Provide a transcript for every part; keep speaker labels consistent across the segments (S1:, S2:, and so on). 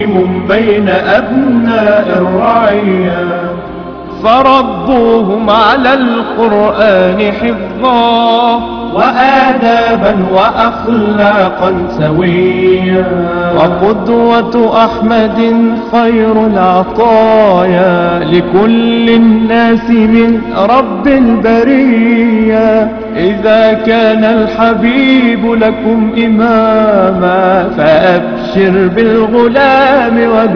S1: بين أبناء الرعية فربوهم على القرآن حفظا وآدابا وأخلاقا سويا وقدوة أحمد خير العطايا لكل الناس من رب البرية إذا كان الحبيب لكم إماما فأبشر بالغلام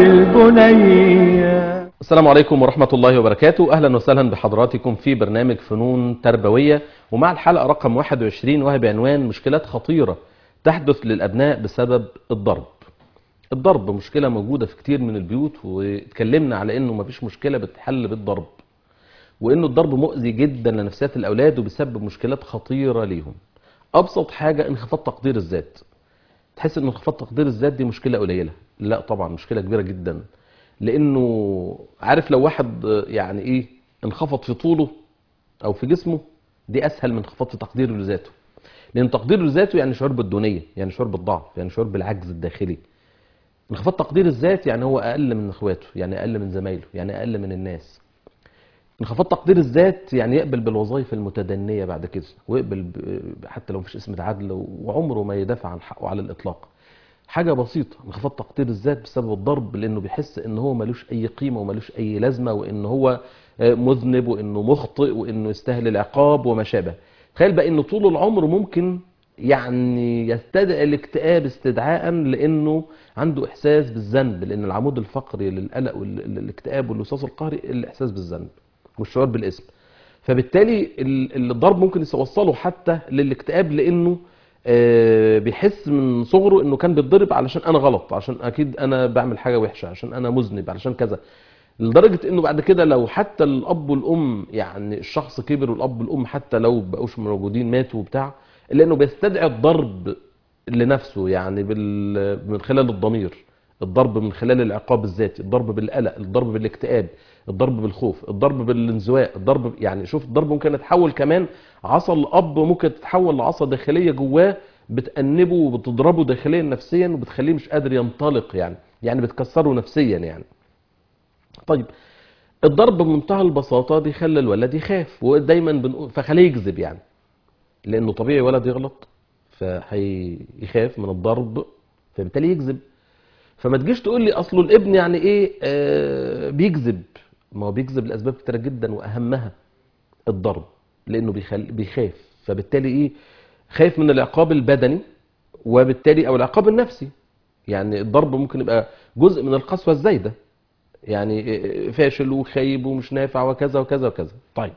S1: وبالبنية
S2: السلام عليكم ورحمة الله وبركاته أهلا وسهلا بحضراتكم في برنامج فنون تربوية ومع الحلقة رقم 21 وهي بعنوان مشكلات خطيرة تحدث للأبناء بسبب الضرب الضرب مشكلة موجودة في كتير من البيوت واتكلمنا على انه مفيش مشكلة بتحل بالضرب وانه الضرب مؤذي جدا لنفسيات الاولاد وبيسبب مشكلات خطيرة ليهم ابسط حاجة انخفاض تقدير الذات تحس ان انخفاض تقدير الذات دي مشكلة قليلة لا طبعا مشكلة كبيرة جدا لانه عارف لو واحد يعني ايه انخفض في طوله او في جسمه دي اسهل من انخفاض في تقديره لذاته لان تقديره لذاته يعني شعور بالدونيه يعني شعور بالضعف يعني شعور بالعجز الداخلي انخفاض تقدير الذات يعني هو اقل من اخواته يعني اقل من زمايله يعني اقل من الناس انخفاض تقدير الذات يعني يقبل بالوظائف المتدنيه بعد كده ويقبل ب- حتى لو مفيش اسم عدل وعمره ما يدافع عن حقه على الاطلاق حاجه بسيطه انخفاض تقدير الذات بسبب الضرب لانه بيحس ان هو ملوش اي قيمه وملوش اي لازمه وان هو آه، مذنب وانه مخطئ وانه يستاهل العقاب وما شابه تخيل بقى ان طول العمر ممكن يعني يستدعي الاكتئاب استدعاء لانه عنده احساس بالذنب لان العمود الفقري للقلق والاكتئاب والوسواس القهري الاحساس بالذنب والشعور بالاسم فبالتالي ال- الضرب ممكن يوصله حتى للاكتئاب لانه آه، بيحس من صغره انه كان بيتضرب علشان انا غلط عشان اكيد انا بعمل حاجه وحشه عشان انا مذنب علشان كذا لدرجه انه بعد كده لو حتى الاب والام يعني الشخص كبر والاب والام حتى لو بقوش موجودين ماتوا وبتاع الا انه بيستدعي الضرب لنفسه يعني بال... من خلال الضمير الضرب من خلال العقاب الذاتي الضرب بالقلق الضرب بالاكتئاب الضرب بالخوف الضرب بالانزواء الضرب يعني شوف الضرب ممكن يتحول كمان عصا الاب ممكن تتحول لعصا داخليه جواه بتأنبه وبتضربه داخليا نفسيا وبتخليه مش قادر ينطلق يعني يعني بتكسره نفسيا يعني طيب الضرب بمنتهى البساطة بيخلي الولد يخاف ودايما بنقول فخليه يكذب يعني لأنه طبيعي ولد يغلط فهيخاف من الضرب فبالتالي يكذب فما تجيش تقول لي اصله الابن يعني ايه آه بيكذب ما هو بيكذب لاسباب كتيره جدا واهمها الضرب لانه بيخل... بيخاف فبالتالي ايه خايف من العقاب البدني وبالتالي او العقاب النفسي يعني الضرب ممكن يبقى جزء من القسوه الزايده يعني آه، فاشل وخايب ومش نافع وكذا وكذا وكذا طيب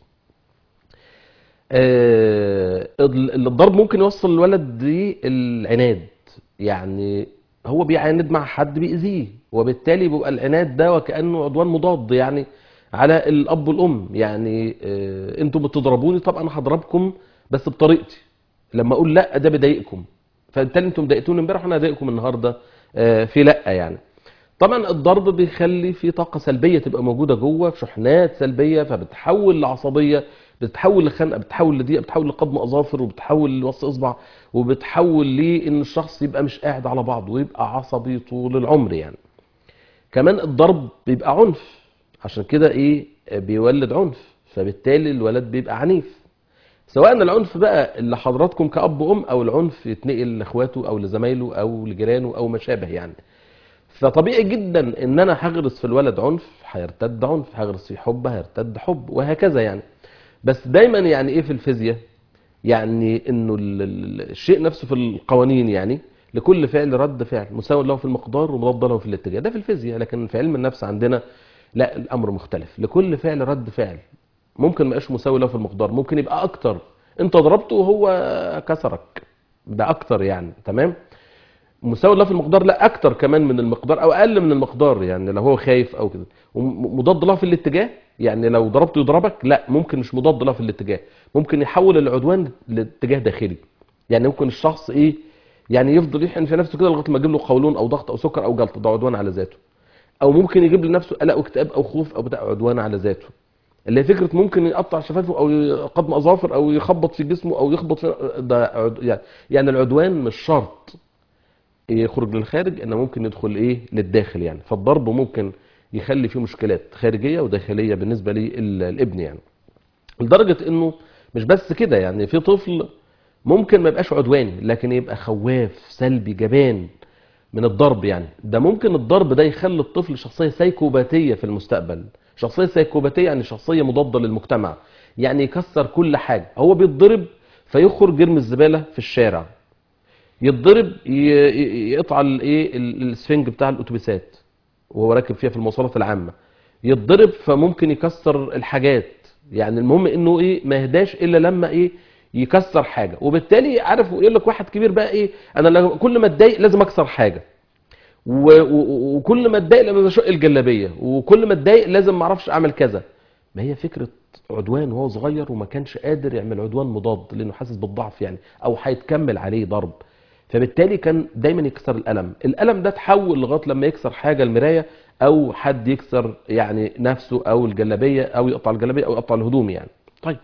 S2: آه، الضرب ممكن يوصل الولد للعناد يعني هو بيعاند مع حد بيأذيه وبالتالي بيبقى العناد ده وكأنه عدوان مضاد يعني على الأب والأم يعني آه، انتوا بتضربوني طب انا هضربكم بس بطريقتي لما اقول لا ده بيضايقكم فبالتالي انتم ضايقتوني امبارح وانا هضايقكم النهارده آه، في لا يعني طبعا الضرب بيخلي في طاقة سلبية تبقى موجودة جوه في شحنات سلبية فبتحول لعصبية بتتحول لخنقة بتتحول لضيق بتتحول لقضم أظافر وبتحول لوص إصبع وبتحول لإن الشخص يبقى مش قاعد على بعضه ويبقى عصبي طول العمر يعني كمان الضرب بيبقى عنف عشان كده إيه بيولد عنف فبالتالي الولد بيبقى عنيف سواء العنف بقى اللي حضراتكم كأب وأم أو العنف يتنقل لإخواته أو لزمايله أو لجيرانه أو ما شابه يعني فطبيعي جدا ان انا هغرس في الولد عنف هيرتد عنف هغرس في حب هيرتد حب وهكذا يعني بس دايما يعني ايه في الفيزياء يعني انه ال- ال- الشيء نفسه في القوانين يعني لكل فعل رد فعل مساو له في المقدار ومضاد له في الاتجاه ده في الفيزياء لكن في علم النفس عندنا لا الامر مختلف لكل فعل رد فعل ممكن ما يبقاش مساوي له في المقدار ممكن يبقى اكتر انت ضربته وهو كسرك ده اكتر يعني تمام مساوي له في المقدار لا اكتر كمان من المقدار او اقل من المقدار يعني لو هو خايف او كده ومضاد له في الاتجاه يعني لو ضربته يضربك لا ممكن مش مضاد له في الاتجاه ممكن يحول العدوان لاتجاه داخلي يعني ممكن الشخص ايه يعني يفضل يحقن في نفسه كده لغايه ما يجيب له قولون او ضغط او سكر او جلطه ده عدوان على ذاته او ممكن يجيب لنفسه قلق واكتئاب او خوف او بتاع عدوان على ذاته اللي هي فكره ممكن يقطع شفايفه او يقضم اظافر او يخبط في جسمه او يخبط في ده عد... يعني يعني العدوان مش شرط يخرج للخارج انه ممكن يدخل ايه للداخل يعني فالضرب ممكن يخلي فيه مشكلات خارجيه وداخليه بالنسبه للابن يعني لدرجه انه مش بس كده يعني في طفل ممكن ما يبقاش عدواني لكن يبقى خواف سلبي جبان من الضرب يعني ده ممكن الضرب ده يخلي الطفل شخصيه سيكوباتيه في المستقبل شخصيه سيكوباتيه يعني شخصيه مضاده للمجتمع يعني يكسر كل حاجه هو بيتضرب فيخرج يرمي الزباله في الشارع يتضرب ي- ي- يقطع الايه ال- السفنج بتاع الاتوبيسات وهو راكب فيها في المواصلات العامه يتضرب فممكن يكسر الحاجات يعني المهم انه ايه ما يهداش الا لما ايه يكسر حاجه وبالتالي عارف يقول لك واحد كبير بقى ايه انا لو- كل ما اتضايق لازم اكسر حاجه و- و- وكل ما اتضايق لازم اشق الجلابيه وكل ما اتضايق لازم ما اعرفش اعمل كذا ما هي فكره عدوان وهو صغير وما كانش قادر يعمل عدوان مضاد لانه حاسس بالضعف يعني او هيتكمل عليه ضرب فبالتالي كان دايما يكسر الالم الالم ده تحول لغايه لما يكسر حاجه المرايه او حد يكسر يعني نفسه او الجلابيه او يقطع الجلابيه او يقطع الهدوم يعني طيب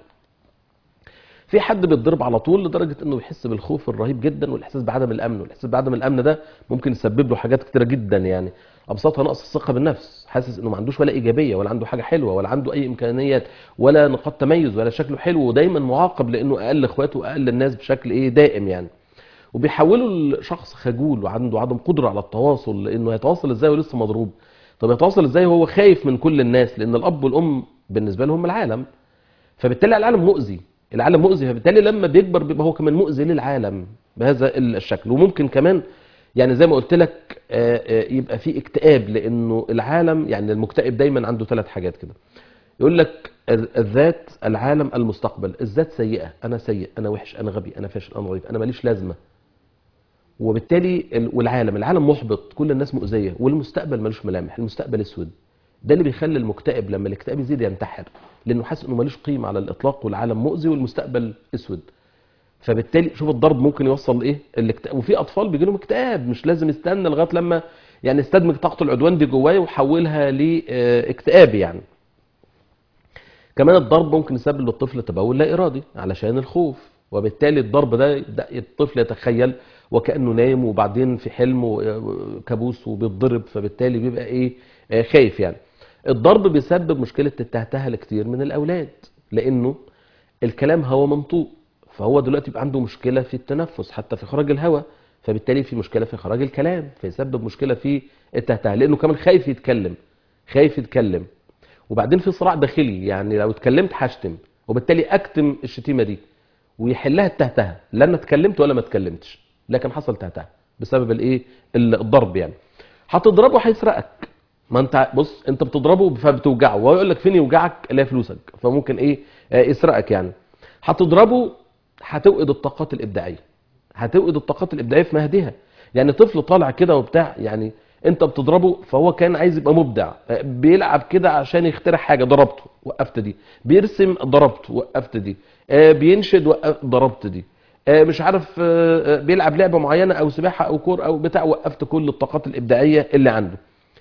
S2: في حد بيتضرب على طول لدرجه انه يحس بالخوف الرهيب جدا والاحساس بعدم الامن والاحساس بعدم الامن ده ممكن يسبب له حاجات كتيره جدا يعني ابسطها نقص الثقه بالنفس حاسس انه ما عندوش ولا ايجابيه ولا عنده حاجه حلوه ولا عنده اي امكانيات ولا نقاط تميز ولا شكله حلو ودايما معاقب لانه اقل اخواته واقل الناس بشكل ايه دائم يعني وبيحوله لشخص خجول وعنده عدم قدره على التواصل لانه هيتواصل ازاي ولسه مضروب طب يتواصل ازاي وهو خايف من كل الناس لان الاب والام بالنسبه لهم العالم فبالتالي العالم مؤذي العالم مؤذي فبالتالي لما بيكبر بيبقى هو كمان مؤذي للعالم بهذا الشكل وممكن كمان يعني زي ما قلت لك آه، آه، يبقى في اكتئاب لانه العالم يعني المكتئب دايما عنده ثلاث حاجات كده يقول لك ال- الذات العالم المستقبل الذات سيئه انا سيء انا وحش انا غبي انا فاشل انا ضعيف انا ماليش لازمه وبالتالي ال- والعالم العالم محبط كل الناس مؤذيه والمستقبل ملوش ملامح المستقبل اسود ده اللي بيخلي المكتئب لما الاكتئاب يزيد ينتحر لانه حاسس انه ملوش قيمه على الاطلاق والعالم مؤذي والمستقبل اسود فبالتالي شوف الضرب ممكن يوصل لايه الاكتئاب وفي اطفال بيجي لهم اكتئاب مش لازم يستنى لغايه لما يعني يستدمج طاقه العدوان دي جواه ويحولها لاكتئاب يعني كمان الضرب ممكن يسبب للطفل تبول لا ارادي علشان الخوف وبالتالي الضرب ده يبدا الطفل يتخيل وكانه نايم وبعدين في حلم وكابوس وبيتضرب فبالتالي بيبقى ايه آه، خايف يعني الضرب بيسبب مشكله التهتهه لكتير من الاولاد لانه الكلام هو منطوق فهو دلوقتي يبقى عنده مشكله في التنفس حتى في اخراج الهواء فبالتالي في مشكله في اخراج الكلام فيسبب مشكله في التهتهه لانه كمان خايف يتكلم خايف يتكلم وبعدين في صراع داخلي يعني لو اتكلمت هشتم وبالتالي اكتم الشتيمه دي ويحلها التهتهه لا انا اتكلمت ولا ما اتكلمتش لكن حصل تهتهه بسبب الايه الضرب يعني هتضربه هيسرقك ما انت بص انت بتضربه فبتوجعه وهو يقول لك فين يوجعك لا فلوسك فممكن ايه آه، يسرقك يعني هتضربه هتوقد الطاقات الابداعيه هتوقد الطاقات الابداعيه في مهدها يعني طفل طالع كده وبتاع يعني انت بتضربه فهو كان عايز يبقى مبدع آه، بيلعب كده عشان يخترع حاجه ضربته وقفت دي بيرسم ضربته وقفت دي آه، بينشد وقف ضربت دي آه، مش عارف آه، آه، بيلعب لعبه معينه او سباحه او كور او بتاع وقفت كل الطاقات الابداعيه اللي عنده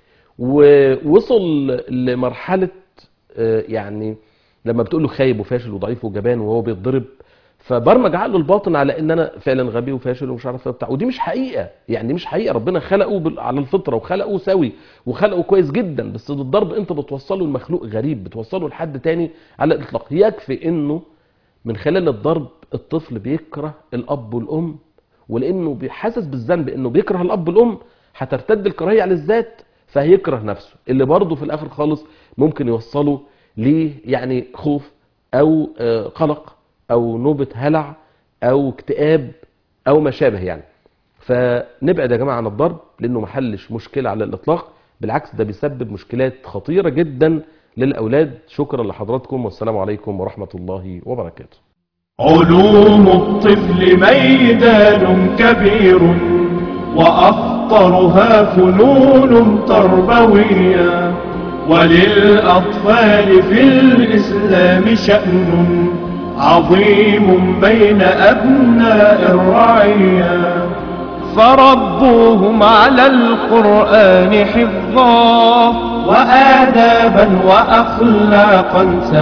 S2: ووصل لمرحله آه، يعني لما بتقول له خايب وفاشل وضعيف وجبان وهو بيتضرب فبرمج عقله الباطن على ان انا فعلا غبي وفاشل ومش عارف ايه بتاع ودي مش حقيقه يعني دي مش حقيقه ربنا خلقه بال- على الفطره وخلقه سوي وخلقه كويس جدا بس الضرب انت بتوصله لمخلوق غريب بتوصله لحد تاني على الاطلاق يكفي انه من خلال الضرب الطفل بيكره الاب والام ولانه بيحسس بالذنب انه بيكره الاب والام هترتد الكراهيه على الذات فهيكره نفسه اللي برضه في الاخر خالص ممكن يوصله ل يعني خوف او آه، قلق او نوبه هلع او اكتئاب او ما شابه يعني فنبعد يا جماعه عن الضرب لانه ما حلش مشكله على الاطلاق بالعكس ده بيسبب مشكلات خطيره جدا للاولاد شكرا لحضراتكم والسلام عليكم ورحمه الله وبركاته
S1: علوم الطفل ميدان كبير وأخطرها فنون تربوية وللأطفال في الإسلام شأن عظيم بين أبناء الرعية فربوهم على القرآن حفظا وآدابا وأخلاقا